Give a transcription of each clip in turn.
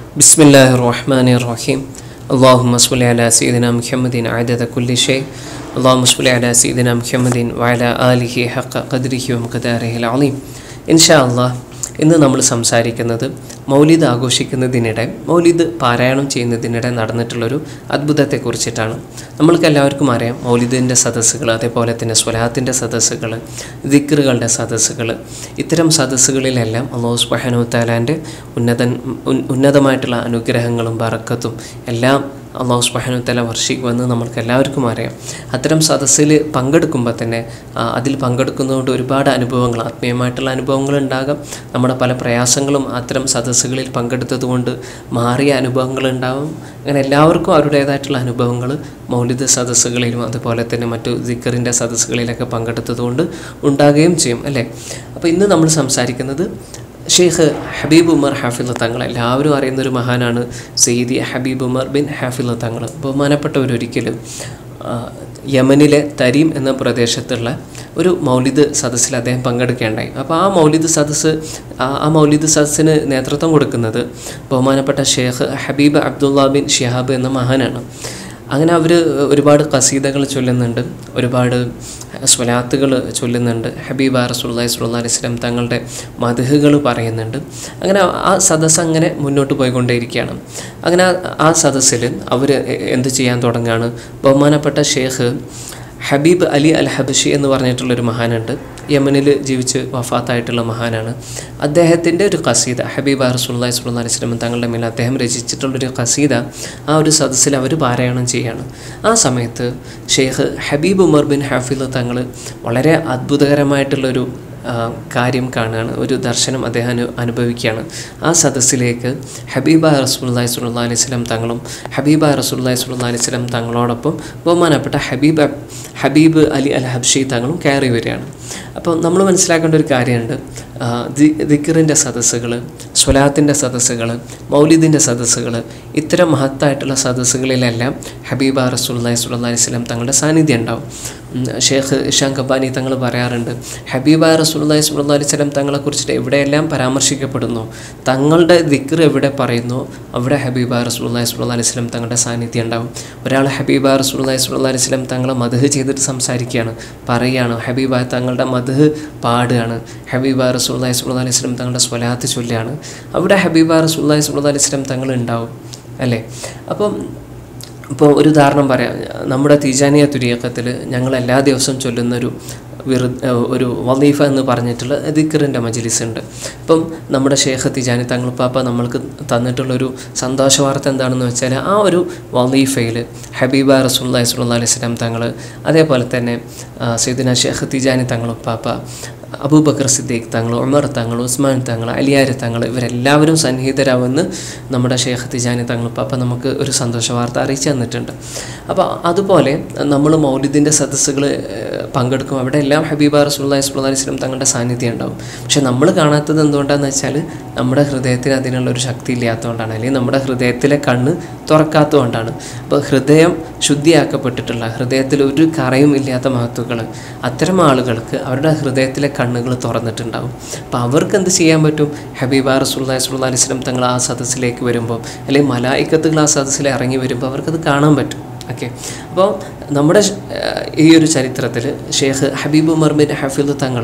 بسم الله الرحمن الرحيم اللهم صل على سيدنا محمد عدد كل شيء اللهم صل على سيدنا محمد وعلى آله حق قدره ومقداره العظيم إن شاء الله ഇന്ന് നമ്മൾ സംസാരിക്കുന്നത് മൗലിദ് ആഘോഷിക്കുന്നതിനിടെ മൗലിദ് പാരായണം ചെയ്യുന്നതിനിടെ നടന്നിട്ടുള്ളൊരു അത്ഭുതത്തെക്കുറിച്ചിട്ടാണ് നമ്മൾക്ക് എല്ലാവർക്കും അറിയാം മൗലിദിൻ്റെ സദസ്സുകൾ അതേപോലെ തന്നെ സ്വലാത്തിൻ്റെ സദസ്സുകൾ ദിക്റുകളുടെ സദസ്സുകൾ ഇത്തരം സദസ്സുകളിലെല്ലാം അള്ളാഹു സുബ്ഹാനഹു താലാൻ്റെ ഉന്നതൻ ഉൻ- ഉന്നതമായിട്ടുള്ള അനുഗ്രഹങ്ങളും ബറക്കത്തും എല്ലാം അള്ളാഹു സുബ്ഹാനഹു തആല വർഷിക്കുമെന്ന് നമ്മൾക്ക് എല്ലാവർക്കും അറിയാം അത്തരം സദസ്സിൽ പങ്കെടുക്കുമ്പോൾ തന്നെ ആ, അതിൽ പങ്കെടുക്കുന്നതുകൊണ്ട് ഒരുപാട് അനുഭവങ്ങൾ ആത്മീയമായിട്ടുള്ള അനുഭവങ്ങൾ ഉണ്ടാകാം നമ്മുടെ പല പ്രയാസങ്ങളും അത്തരം സദസ്സുകളിൽ പങ്കെടുത്തതുകൊണ്ട് മാറിയ അനുഭവങ്ങൾ ഉണ്ടാവും അങ്ങനെ എല്ലാവർക്കും അവരുടേതായിട്ടുള്ള അനുഭവങ്ങൾ മൗലിക സദസ്സുകളിലും അതുപോലെ തന്നെ മറ്റു ദിക്കറിൻ്റെ സദസ്സുകളിലൊക്കെ പങ്കെടുത്തതുകൊണ്ട് ഉണ്ടാകുകയും ചെയ്യും അല്ലേ അപ്പോൾ ഇന്ന് നമ്മൾ സംസാരിക്കുന്നത് ഷെയ്ഖ് ഹബീബ് ഉമർ ഹാഫിള തങ്ങൾ എല്ലാവരും അറിയുന്ന ഒരു മഹാനാണ് Sayyidi Habib Umar bin Hafiz Thangal ബഹുമാനപ്പെട്ടവരൊരിക്കലും ആ, യമനിലെ തരീം എന്ന പ്രദേശത്തുള്ള ഒരു മൗലിദ് സദസ്സിൽ അദ്ദേഹം പങ്കെടുക്കുകയുണ്ടായി അപ്പോൾ ആ മൗലിദ് സദസ്സ് ആ ആ മൗലിദ് സദസ്സിന് നേതൃത്വം കൊടുക്കുന്നത് ബഹുമാനപ്പെട്ട Sheikh Habib Abdullah bin Shihab എന്ന മഹാനാണ് അങ്ങനെ അവർ ഒരുപാട് കസീദകൾ ചൊല്ലുന്നുണ്ട് ഒരുപാട് സ്വലാത്തുകൾ ചൊല്ലുന്നുണ്ട് ഹബീബ റസൂല്ലായി സ്വല്ലാ അലൈഹി സ്വലം തങ്ങളുടെ മധുഹുകൾ പറയുന്നുണ്ട് അങ്ങനെ ആ സദസ്സ് അങ്ങനെ മുന്നോട്ട് പോയിക്കൊണ്ടേയിരിക്കുകയാണ് അങ്ങനെ ആ- ആ സദസ്സിൽ അവർ എന്ത് ചെയ്യാൻ തുടങ്ങുകയാണ് ബഹുമാനപ്പെട്ട ഷേഖ് ഹബീബ് അലി അൽ ഹബഷി എന്ന് പറഞ്ഞിട്ടുള്ളൊരു മഹാനുണ്ട് യമനിൽ ജീവിച്ച് വഫാത്തായിട്ടുള്ള മഹാനാണ് അദ്ദേഹത്തിൻ്റെ ഒരു കസീദ ഹബീബ് റസൂല്ലായി സ്വല്ലാ അലൈഹി സ്വലം തങ്ങളുടെ മേൽ അദ്ദേഹം രചിച്ചിട്ടുള്ളൊരു കസീദ ആ ഒരു സദസ്സിൽ അവർ പാരായണം ചെയ്യാണ് ആ സമയത്ത് Sheikh Habib Umar bin Hafiz Thangal വളരെ അത്ഭുതകരമായിട്ടുള്ളൊരു ആ, കാര്യം കാണുകയാണ് ഒരു ദർശനം അദ്ദേഹം അനു അനുഭവിക്കുകയാണ് ആ സദസ്സിലേക്ക് ഹബീബ റസൂല്ലായി സുല്ലാ അലൈഹി സ്വലം തങ്ങളും ഹബീബ റസൂല്ലായി സുല്ലാ അലൈഹി സ്വലം തങ്ങളോടൊപ്പം ബഹുമാനപ്പെട്ട ഹബീബ് ഹബീബ് അലി അൽ ഹബ്ഷി തങ്ങളും കയറി വരികയാണ് അപ്പോൾ നമ്മൾ മനസ്സിലാക്കേണ്ട ഒരു കാര്യമുണ്ട് ആ, ദി- ദിക്റിൻ്റെ സദസ്സുകൾ സ്വലാത്തിൻ്റെ സദസ്സുകൾ മൗലിദിൻ്റെ സദസ്സുകൾ ഇത്തരം മഹത്തായിട്ടുള്ള സദസ്സുകളിലെല്ലാം ഹബീബ റസൂല്ലായി സുല്ലാ അലൈഹി സ്വലം തങ്ങളുടെ സാന്നിധ്യം ഉണ്ടാവും ഉം, ഷേഖ് ഇഷാൻ കബാനി തങ്ങൾ പറയാറുണ്ട് ഹബീബ റസൂല്ലായി സുല്ലാ അലൈഹി സ്വലം തങ്ങളെ കുറിച്ചിട്ട് എവിടെയെല്ലാം പരാമർശിക്കപ്പെടുന്നു തങ്ങളുടെ ദിക്ർ എവിടെ പറയുന്നു അവിടെ ഹബീബ റസൂല്ലായി സുല്ലാ അലൈഹി സ്വലം തങ്ങളുടെ സാന്നിധ്യം ഉണ്ടാവും ഒരാൾ ഹബീബ റസൂല്ലായി സുല്ലാ അലൈഹി സ്വലം തങ്ങളെ മധുഹ് ചെയ്തിട്ട് സംസാരിക്കുകയാണ് പറയുകയാണ് ഹബീബ തങ്ങളുടെ മധുഹ് പാടുകയാണ് ഹബീബ റസൂല്ലായി സുല്ലാ അലൈഹി സ്വലം തങ്ങളുടെ സ്വലാത്ത് ചൊല്ലുകയാണ് അവിടെ ഹബീബ റസൂല്ലായി സുല്ലാ അലൈഹി സ്വലം തങ്ങൾ ഉണ്ടാവും അല്ലേ അപ്പം ഇപ്പോൾ ഒരു ഉദാഹരണം പറയാം നമ്മുടെ തീജാനിയ തുരിയക്കത്തിൽ ഞങ്ങൾ എല്ലാ ദിവസവും ചൊല്ലുന്നൊരു വിറു ഒരു വലീഫ എന്ന് പറഞ്ഞിട്ടുള്ള ദിക്കറിൻ്റെ മജ്ലിസ് ഉണ്ട് അപ്പം നമ്മുടെ ഷേഖ് തിജാനി തങ്ങൾപ്പാപ്പ നമ്മൾക്ക് തന്നിട്ടുള്ളൊരു സന്തോഷ വാർത്ത എന്താണെന്ന് വെച്ചാൽ ആ ഒരു വലീഫയിൽ ഹബീബ റസൂല്ലാ സുല്ലാ അലൈഹി സ്വലാം തങ്ങൾ അതേപോലെ തന്നെ സൈദിന ഷേഖ് തിജാനി തങ്ങളുപ്പാപ്പ അബൂബക്കർ സിദ്ദീഖ് തങ്ങൾ ഉമർ തങ്ങൾ ഉസ്മാൻ തങ്ങൾ അലിയാർ തങ്ങൾ ഇവരെല്ലാവരും സന്നിഹിതരാവെന്ന് നമ്മുടെ ഷേഖ് തിജാനി തങ്ങൾ പാപ്പ നമുക്ക് ഒരു സന്തോഷ വാർത്ത അറിയിച്ചു തന്നിട്ടുണ്ട് അപ്പോൾ അതുപോലെ നമ്മൾ മൗലിദിൻ്റെ സദസ്സുകൾ പങ്കെടുക്കും അവിടെ എല്ലാം ഹബീബ റസൂല്ലാ ഇസ്ലാ അലൈഹി സ്വലം തങ്ങളുടെ സാന്നിധ്യം ഉണ്ടാവും പക്ഷെ നമ്മൾ കാണാത്തത് എന്തുകൊണ്ടാണെന്ന് വെച്ചാൽ നമ്മുടെ ഹൃദയത്തിന് അതിനുള്ള ഒരു ശക്തി ഇല്ലാത്തതുകൊണ്ടാണ് അല്ലെങ്കിൽ നമ്മുടെ ഹൃദയത്തിലെ കണ്ണ് തുറക്കാത്തതുകൊണ്ടാണ് അപ്പോൾ ഹൃദയം ശുദ്ധിയാക്കപ്പെട്ടിട്ടുള്ള ഹൃദയത്തിൽ ഒരു കറയും ഇല്ലാത്ത മഹത്തുക്കൾ അത്തരം ആളുകൾക്ക് അവരുടെ ഹൃദയത്തിലെ കണ്ണുകൾ തുറന്നിട്ടുണ്ടാവും അപ്പോൾ അവർക്ക് എന്ത് ചെയ്യാൻ പറ്റും ഹബീബ റസൂല്ലാ സുല്ലാ അലൈഹി സ്വലം തങ്ങൾ ആ സദസ്സിലേക്ക് വരുമ്പോൾ അല്ലെങ്കിൽ മലായിക്കത്തുകൾ ആ സദസ്സിൽ ഇറങ്ങി വരുമ്പോൾ അവർക്കത് കാണാൻ പറ്റും ഓക്കെ അപ്പോൾ നമ്മുടെ ഷ്- ഏഹ് ഈ ഒരു ചരിത്രത്തിൽ Sheikh Habib Umar bin Hafiz Thangal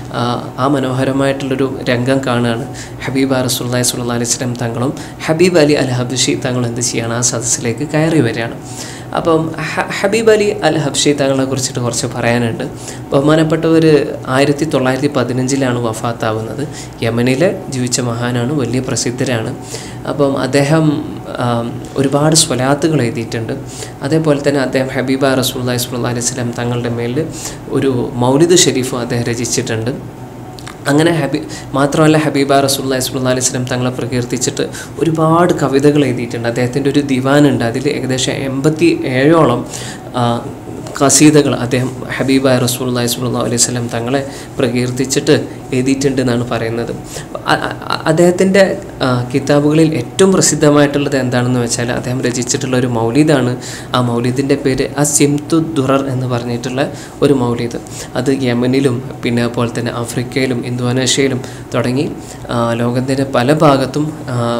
ആ മനോഹരമായിട്ടുള്ളൊരു രംഗം കാണുകയാണ് ഹബീബ റസൂല്ലാ സുല്ലാ അലൈഹി സ്വലം തങ്ങളും ഹബീബ് അലി അൽ ഹബ്ഷി തങ്ങളും എന്ത് ചെയ്യാണ് ആ സദസ്സിലേക്ക് കയറി വരികയാണ് അപ്പം ഹ- ഹബീബ് അലി അൽ ഹബ്ഷി തങ്ങളെ കുറിച്ചിട്ട് കുറച്ച് പറയാനുണ്ട് ബഹുമാനപ്പെട്ടവർ ആയിരത്തി തൊള്ളായിരത്തി പതിനഞ്ചിലാണ് വഫാത്താവുന്നത് യമനിൽ ജീവിച്ച മഹാനാണ് വലിയ പ്രസിദ്ധരാണ് അപ്പം അദ്ദേഹം ആം, ഒരുപാട് സ്വലാത്തുകൾ എഴുതിയിട്ടുണ്ട് അതേപോലെ തന്നെ അദ്ദേഹം ഹബീബ റസൂല്ലാ സ്വല്ലാ അലൈഹി സ്വലം തങ്ങളുടെ മേൽ ഒരു മൗലിദ് ഷെരീഫും അദ്ദേഹം രചിച്ചിട്ടുണ്ട് അങ്ങനെ ഹബി മാത്രമല്ല ഹബീബ റസൂല്ലാ സ്വല്ലാ അലൈഹി സ്വലം തങ്ങളെ പ്രകീർത്തിച്ചിട്ട് ഒരുപാട് കവിതകൾ എഴുതിയിട്ടുണ്ട് അദ്ദേഹത്തിൻ്റെ ഒരു ദിവാനുണ്ട് അതിൽ ഏകദേശം എൺപത്തി ഏഴോളം ആ, കസീതകൾ അദ്ദേഹം ഹബീബ റസൂല്ലാ സ്വല്ലാ അലൈഹി സ്വലം തങ്ങളെ പ്രകീർത്തിച്ചിട്ട് എഴുതിയിട്ടുണ്ട് എന്നാണ് പറയുന്നത് അ- അ- അദ്ദേഹത്തിൻ്റെ ആ, കിതാബുകളിൽ ഏറ്റവും പ്രസിദ്ധമായിട്ടുള്ളത് എന്താണെന്ന് വെച്ചാൽ അദ്ദേഹം രചിച്ചിട്ടുള്ള ഒരു മൗലീദാണ് ആ മൗലീദിൻ്റെ പേര് അ സിംതു ദുറർ എന്ന് പറഞ്ഞിട്ടുള്ള ഒരു മൗലീദ് അത് യമനിലും പിന്നെ അതുപോലെ തന്നെ ആഫ്രിക്കയിലും ഇന്തോനേഷ്യയിലും തുടങ്ങി ആ, ലോകത്തിൻ്റെ പല ഭാഗത്തും ആ,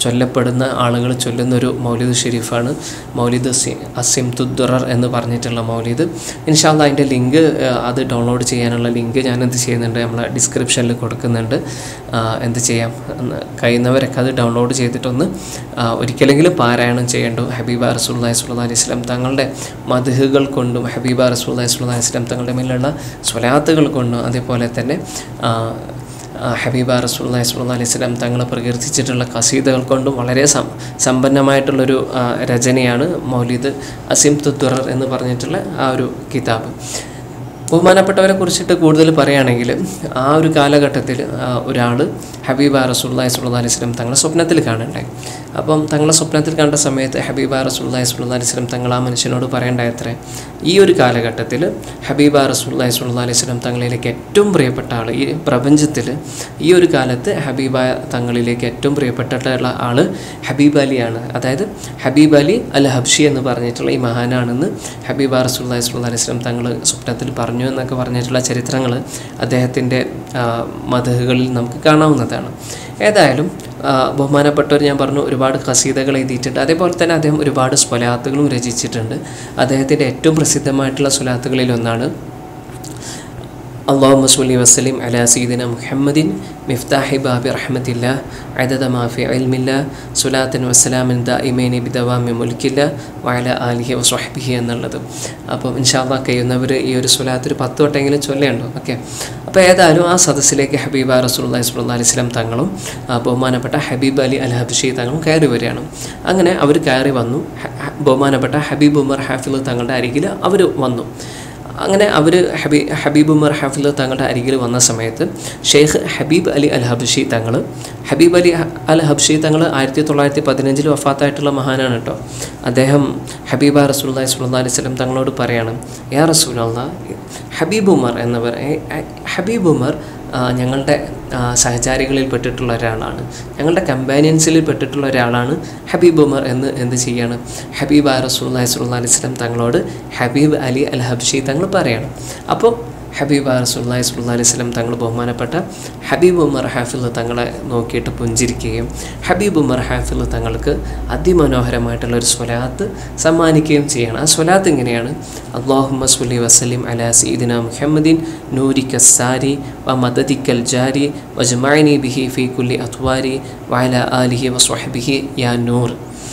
ചൊല്ലപ്പെടുന്ന ആളുകൾ ചൊല്ലുന്നൊരു മൗലിദ് ഷെരീഫാണ് മൗലിദ് അസിം തുദ്ദറർ എന്ന് പറഞ്ഞിട്ടുള്ള മൗലിദ് ഇൻഷാല്ല അതിൻ്റെ ലിങ്ക് അത് ഡൗൺലോഡ് ചെയ്യാനുള്ള ലിങ്ക് ഞാൻ എന്ത് ചെയ്യുന്നുണ്ട് നമ്മളെ ഡിസ്ക്രിപ്ഷനിൽ കൊടുക്കുന്നുണ്ട് ആ, എന്ത് ചെയ്യാം ഒന്ന് കഴിയുന്നവരൊക്കെ അത് ഡൗൺലോഡ് ചെയ്തിട്ടൊന്ന് ആ, ഒരിക്കലെങ്കിലും പാരായണം ചെയ്യേണ്ടു ഹബീബ റസൂല്ലാഹി സ്വല്ലല്ലാഹി അലൈഹി വസല്ലം തങ്ങളുടെ മധുഹുകൾ കൊണ്ടും ഹബീബ റസൂല്ലാഹി സ്വല്ലല്ലാഹി അലൈഹി വസല്ലം തങ്ങളുടെ മേലുള്ള സ്വലാത്തുകൾ കൊണ്ടും അതേപോലെ തന്നെ ആ, ആ, ഹബീബ റസൂല്ലാഹി സ്വല്ലല്ലാഹി അലൈഹി വസല്ലം തങ്ങൾ പ്രകീർത്തിച്ചിട്ടുള്ള കസീദകൾ കൊണ്ടും വളരെ സം സമ്പന്നമായിട്ടുള്ളൊരു ആ, രചനയാണ് മൗലിദ് അസിം തുദ്ദറർ എന്ന് പറഞ്ഞിട്ടുള്ള ആ ഒരു കിതാബ് ബഹുമാനപ്പെട്ടവരെ കുറിച്ചിട്ട് കൂടുതൽ പറയുകയാണെങ്കിൽ ആ ഒരു കാലഘട്ടത്തിൽ ഒരാൾ ഹബീബ റസൂല്ലാഹി സ്വല്ലല്ലാഹി അലൈഹി വസല്ലം തങ്ങളെ സ്വപ്നത്തിൽ കാണണ്ടായി അപ്പം തങ്ങളെ സ്വപ്നത്തിൽ കണ്ട സമയത്ത് ഹബീബ റസൂല്ലാഹി സ്വല്ലല്ലാഹി അലൈഹി വസല്ലം തങ്ങൾ ആ മനുഷ്യനോട് പറയണ്ടായത്രേ ഈ ഒരു കാലഘട്ടത്തിൽ ഹബീബ റസൂല്ലാഹി സ്വല്ലല്ലാഹി അലൈഹി വസല്ലം തങ്ങളിലേക്ക് ഏറ്റവും പ്രിയപ്പെട്ട ആൾ ഈ പ്രപഞ്ചത്തിൽ ഈ ഒരു കാലത്ത് ഹബീബ തങ്ങളിലേക്ക് ഏറ്റവും പ്രിയപ്പെട്ടിട്ടുള്ള ആൾ ഹബീബ് അലിയാണ് അതായത് ഹബീബ് അലി അൽ ഹബ്ഷി എന്ന് പറഞ്ഞിട്ടുള്ള ഈ മഹാനാണെന്ന് ഹബീബ റസൂല്ലാഹി സ്വല്ലല്ലാഹി അലൈഹി വസല്ലം തങ്ങൾ സ്വപ്നത്തിൽ പറഞ്ഞു എന്നൊക്കെ പറഞ്ഞിട്ടുള്ള ചരിത്രങ്ങൾ അദ്ദേഹത്തിൻ്റെ മതകളിൽ നമുക്ക് കാണാവുന്നതാണ് ഏതായാലും ആ, ബഹുമാനപ്പെട്ടവർ ഞാൻ പറഞ്ഞു ഒരുപാട് ഖസീദകൾ എഴുതിയിട്ടുണ്ട് അതേപോലെ തന്നെ അദ്ദേഹം ഒരുപാട് സ്വലാത്തുകളും രചിച്ചിട്ടുണ്ട് അദ്ദേഹത്തിൻ്റെ ഏറ്റവും പ്രസിദ്ധമായിട്ടുള്ള സ്വലാത്തുകളിൽ ഒന്നാണ് اللهم صل وسلم على سيدنا محمد مفتاح باب رحمة الله عدد ما في علم الله صلاة وسلام دائمين بدوام ملك الله وعلى آله وصحبه എന്നുള്ളത് അപ്പം ഇൻഷാല്ലാ കഴിയുന്നവർ ഈ ഒരു സ്വലാത്ത് ഒരു പത്ത് വട്ടെങ്കിലും ചൊല്ലേണ്ടോ ഓക്കെ അപ്പോൾ ഏതായാലും ആ സദസ്സിലേക്ക് ഹബീബ റസൂലുള്ളാഹി സ്വല്ലല്ലാഹി അലൈഹി വസല്ലം തങ്ങളും ആ, ബഹുമാനപ്പെട്ട ഹബീബ് അലി അൽ ഹബ്ഷി തങ്ങളും കയറി വരികയാണ് അങ്ങനെ അവർ കയറി വന്നു ഹ- ഹ- ബഹുമാനപ്പെട്ട ഹബീബ് ഉമർ ഹാഫിൽ തങ്ങളുടെ അരികിൽ അവർ വന്നു അങ്ങനെ അവർ ഹബീ ഹബീബ് ഉമർ ഹാഫിൽ തങ്ങളുടെ അരികിൽ വന്ന സമയത്ത് ഷെയ്ഖ് ഹബീബ് അലി അൽ ഹബ്ഷി തങ്ങൾ ഹബീബ് അലി ഹ- അൽ ഹബ്ഷി തങ്ങൾ ആയിരത്തി തൊള്ളായിരത്തി പതിനഞ്ചിൽ വഫാത്തായിട്ടുള്ള മഹാനാണ് കേട്ടോ അദ്ദേഹം ഹബീബ റസൂല്ലാഹി സ്വല്ലല്ലാഹി അലൈഹി വസല്ലം തങ്ങളോട് പറയാണ് യാ റസൂലല്ല ഹബീബ് ഉമർ എന്നവർ ഏ, ഏ, ഹബീബ് ഉമർ ആ, ഞങ്ങളുടെ ആ, സഹചാരികളിൽ പെട്ടിട്ടുള്ള ഒരാളാണ് ഞങ്ങളുടെ കമ്പാനിയൻസിൽ പെട്ടിട്ടുള്ള ഒരാളാണ് ഹബീബ് ഉമർ എന്ന് എന്ത് ചെയ്യാണ് ഹബീബ് ആ റസൂല്ലാഹി സ്വല്ലല്ലാഹി അലൈഹി വസല്ലം തങ്ങളോട് ഹബീബ് അലി അൽ ഹബ്ഷി തങ്ങൾ പറയണം അപ്പോൾ ഹബീബ് ആ റസൂല്ലാഹി സ്വല്ലല്ലാഹി അലൈഹി വസല്ലം തങ്ങൾ ബഹുമാനപ്പെട്ട ഹബീബ് ഉമർ ഹാഫിൽ തങ്ങളെ നോക്കിയിട്ട് പുഞ്ചിരിക്കുകയും ഹബീബ് ഉമർ ഹാഫിൽ തങ്ങൾക്ക് അതിമനോഹരമായിട്ടുള്ള ഒരു സ്വലാത്ത് സമ്മാനിക്കുകയും ചെയ്യണം ആ സ്വലാത്ത് ഇങ്ങനെയാണ് അള്ളാഹുമ്മ സ്വല്ലി വസലിം അലാ സീദിന മുഹമ്മദിൻ നൂരിക സാരി വ മദദിക്കൽ ജാരി വജ്മഅനി ബിഹി ഫി കുല്ലി അത്വാരി വഅല ആലിഹി വസ്വഹബിഹി യാ നൂർ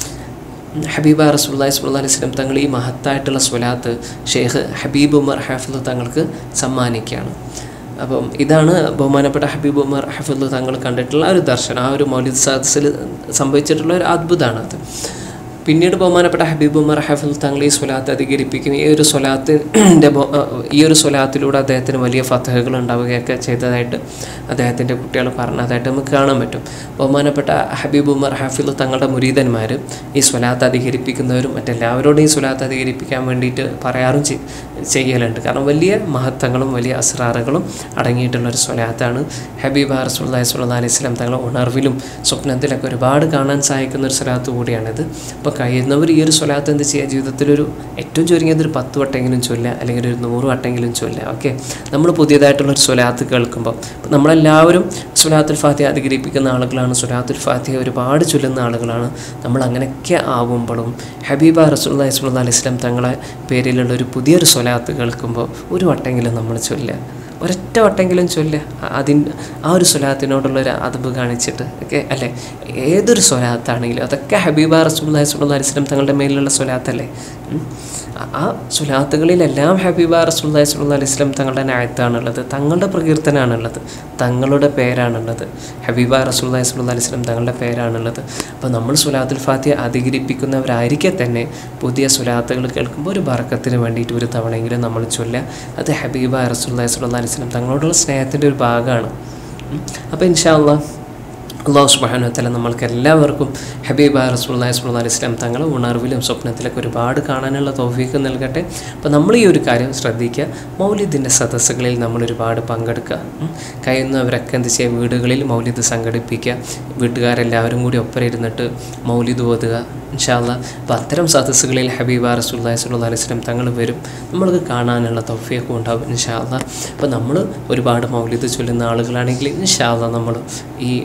ഹബീബ റസൂല്ലാഹി സ്വല്ലല്ലാഹി അലൈഹി വസല്ലം തങ്ങൾ ഈ മഹത്തായിട്ടുള്ള സ്വലാത്ത് ഷെയ്ഖ് ഹബീബ് ഉമർ ഹാഫിദ് തങ്ങൾക്ക് സമ്മാനിക്കുകയാണ് അപ്പം ഇതാണ് ബഹുമാനപ്പെട്ട ഹബീബ് ഉമർ ഹഫീദ് തങ്ങൾ കണ്ടിട്ടുള്ള ഒരു ദർശനം ആ ഒരു മൗലിദ് സദസ്സിൽ സംഭവിച്ചിട്ടുള്ള ഒരു അത്ഭുതമാണ് അത് പിന്നീട് ബഹുമാനപ്പെട്ട ഹബീബ് ഉമർ ഹഫീദ് തങ്ങൾ ഈ സ്വലാത്ത് അധികരിപ്പിക്കും ഈ ഒരു സ്വലാത്തിൻ്റെ ഈ ഒരു സ്വലാത്തിലൂടെ അദ്ദേഹത്തിന് വലിയ ഫതഹകൾ ഉണ്ടാവുകയൊക്കെ ചെയ്തതായിട്ട് അദ്ദേഹത്തിൻ്റെ കുട്ടികൾ പറഞ്ഞതായിട്ട് നമുക്ക് കാണാൻ പറ്റും ബഹുമാനപ്പെട്ട ഹബീബ് ഉമർ ഹഫീദ് തങ്ങളുടെ മുരീതന്മാർ ഈ സ്വലാത്ത് അധികരിപ്പിക്കുന്നവരും മറ്റെല്ലാവരോടും ഈ സ്വലാത്ത് അധികരിപ്പിക്കാൻ വേണ്ടിയിട്ട് പറയാറും ചെയ്- ചെയ്യലുണ്ട് കാരണം വലിയ മഹത്വങ്ങളും വലിയ അസ്രാറുകളും അടങ്ങിയിട്ടുള്ള ഒരു സ്വലാത്താണ് ഹബീബ് റസൂല്ലാഹി സ്വല്ലല്ലാഹി അലൈഹി വസല്ലം തങ്ങളെ ഉണർവിലും സ്വപ്നത്തിലൊക്കെ ഒരുപാട് കാണാൻ സഹായിക്കുന്ന ഒരു സ്വലാത്ത് കൂടിയാണിത് അപ്പോൾ കഴിയുന്നവർ ഈ ഒരു സ്വലാത്ത് എന്ത് ചെയ്യുക ജീവിതത്തിലൊരു ഏറ്റവും ചുരുങ്ങിയത് ഒരു പത്ത് വട്ടെങ്കിലും ചൊല്ലുക അല്ലെങ്കിൽ ഒരു നൂറ് വട്ടെങ്കിലും ചൊല്ലുക ഓക്കെ നമ്മൾ പുതിയതായിട്ടുള്ള ഒരു സ്വലാത്ത് കേൾക്കുമ്പോൾ ഇപ്പം നമ്മളെല്ലാവരും സ്വലാത്തുൽ ഫാത്തിഹ അധികരിപ്പിക്കുന്ന ആളുകളാണ് സ്വലാത്തുൽ ഫാത്തിഹ ഒരുപാട് ചൊല്ലുന്ന ആളുകളാണ് നമ്മൾ അങ്ങനെയൊക്കെ ആവുമ്പോഴും ഹബീബ റസൂല്ലാഹി സ്വല്ലല്ലാഹി അലൈഹി വസല്ലം തങ്ങളെ പേരിലുള്ള ഒരു പുതിയൊരു സ്വലാത്ത് കേൾക്കുമ്പോൾ ഒരു വട്ടെങ്കിലും നമ്മൾ ചൊല്ലുക ഒരൊറ്റ വട്ടെങ്കിലും ചൊല്ലുക അതിന് ആ ഒരു സ്വലാത്തിനോടുള്ള ഒരു അതബ് കാണിച്ചിട്ട് ഒക്കെ അല്ലേ ഏതൊരു സ്വലാത്താണെങ്കിലും അതൊക്കെ ഹബീബ റസൂല്ലാഹി സ്വല്ലല്ലാഹി അലൈഹി വസല്ലം തങ്ങളുടെ മേലിലുള്ള സ്വലാത്തല്ലേ ഉം. ആ- ആ സ്വലാത്തുകളിലെല്ലാം ഹബീബ റസൂല്ലാഹി സ്വല്ലല്ലാഹി അലൈഹി വസല്ലം തങ്ങളുടെ നായത്താണുള്ളത് തങ്ങളുടെ പ്രകീർത്തനാണുള്ളത് തങ്ങളുടെ പേരാണുള്ളത് ഹബീബ റസൂല്ലാഹി സ്വല്ലല്ലാഹി അലൈഹി വസല്ലം തങ്ങളുടെ പേരാണുള്ളത് അപ്പോൾ നമ്മൾ സ്വലാത്തുൽ ഫാത്തിഹ അധികരിപ്പിക്കുന്നവരായിരിക്കെ തന്നെ പുതിയ സ്വലാത്തുകൾ കേൾക്കുമ്പോൾ ഒരു ബർക്കത്തിന് വേണ്ടിയിട്ട് ഒരു തവണയെങ്കിലും നമ്മൾ ചൊല്ലുക അത് ഹബീബ റസൂല്ലാഹി സ്വല്ലല്ലാഹി അലൈഹി വസല്ലം തങ്ങളോടുള്ള സ്നേഹത്തിൻ്റെ ഒരു ഭാഗമാണ് അപ്പോൾ ഇൻഷാ അള്ളാഹ് അള്ളാഹു സുബ്ഹാനഹു വതആല നമ്മൾക്ക് എല്ലാവർക്കും ഹബീബ റസൂലുള്ളാഹി സ്വല്ലല്ലാഹി അലൈഹി വസല്ലം തങ്ങളെ ഉണർവിലും സ്വപ്നത്തിലൊക്കെ ഒരുപാട് കാണാനുള്ള തൗഫീക്ക് നൽകട്ടെ അപ്പോൾ നമ്മൾ ഈ ഒരു കാര്യം ശ്രദ്ധിക്കുക മൗലിദിൻ്റെ സദസ്സുകളിൽ നമ്മൾ ഒരുപാട് പങ്കെടുക്കുക ഉം. കഴിയുന്നവരൊക്കെ എന്ത് ചെയ്യുക വീടുകളിൽ മൗലിദ് സംഘടിപ്പിക്കുക വീട്ടുകാരെല്ലാവരും കൂടി ഒപ്പം ഇരുന്നിട്ട് മൗലിദ് ഓതുക ഇൻഷാല്ല അപ്പോൾ അത്തരം സദസ്സുകളിൽ ഹബീബ റസൂലുള്ളാഹി സ്വല്ലല്ലാഹി അലൈഹി വസല്ലം തങ്ങൾ വരും നമ്മൾക്ക് കാണാനുള്ള തൗഫീഖും ഉണ്ടാവും ഇൻഷാല്ല അപ്പോൾ നമ്മൾ ഒരുപാട് മൗലിദ് ചൊല്ലുന്ന ആളുകളാണെങ്കിൽ ഇൻഷാല്ല നമ്മൾ ഈ റബീൽ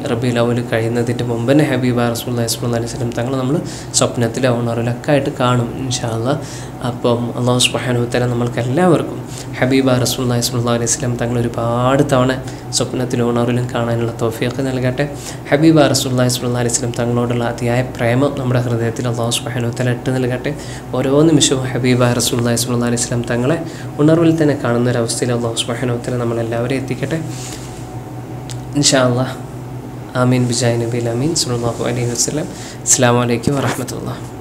രാവിലെ കഴിയുന്നതിൻ്റെ മുമ്പ് തന്നെ ഹബീബ റസൂൽ അലൈഹി വസല്ലം തങ്ങൾ നമ്മൾ സ്വപ്നത്തിലോ ഉണറിലൊക്കെ ആയിട്ട് കാണും ഇൻഷാല്ല അപ്പം അള്ളാഹു സുബാനുത്തല നമ്മൾക്ക് എല്ലാവർക്കും ഹബീബ റസൂൽ അലൈഹി വസല്ലം തങ്ങൾ ഒരുപാട് തവണ സ്വപ്നത്തിലും ഉണറിലും കാണാനുള്ള തോഫിയൊക്കെ നൽകട്ടെ ഹബീബ റസൂൽ അലൈഹി വസല്ലം തങ്ങളോടുള്ള അതിയായ പ്രേമം നമ്മുടെ ഹൃദയത്തിൽ അള്ളാഹു സുബാനുത്തല ഇട്ട് നൽകട്ടെ ഓരോ നിമിഷവും ഹബീബ റസൂൽ അലൈഹി വസല്ലം തങ്ങളെ ഉണർവിൽ തന്നെ കാണുന്ന ഒരവസ്ഥയിൽ അള്ളാഹു സുബാനുത്തല നമ്മളെല്ലാവരെയും എത്തിക്കട്ടെ ഇൻഷാ അള്ളാഹ് ആമീൻ ബിജായ് നബീൽ അമീൻ സുല്ലാഹു അലൈഹി വസ്ലം അസ്സാം വലൈക്കും വാഹമത്തുള്ള